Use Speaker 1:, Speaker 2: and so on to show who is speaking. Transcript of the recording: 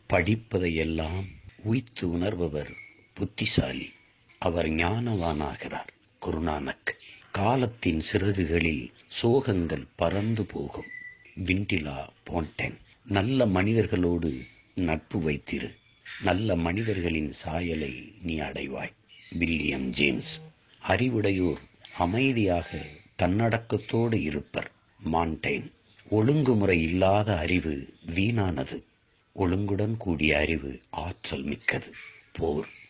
Speaker 1: படிப்பதையெல்லாம் உய்த்து உணர்பவர் புத்திசாலி அவர் ஞானவானாகிறார் குருநானக் காலத்தின் சிறகுகளில் சோகங்கள் பறந்து போகும் விண்டிலா போன்டென் நல்ல மனிதர்களோடு நட்பு வைத்திரு நல்ல மனிதர்களின் சாயலை நீ அடைவாய் வில்லியம் ஜேம்ஸ் அறிவுடையோர் அமைதியாக தன்னடக்கத்தோடு இருப்பர் மான்டைன் ஒழுங்குமுறை இல்லாத அறிவு வீணானது ஒழுங்குடன் கூடிய அறிவு ஆற்றல் மிக்கது போர்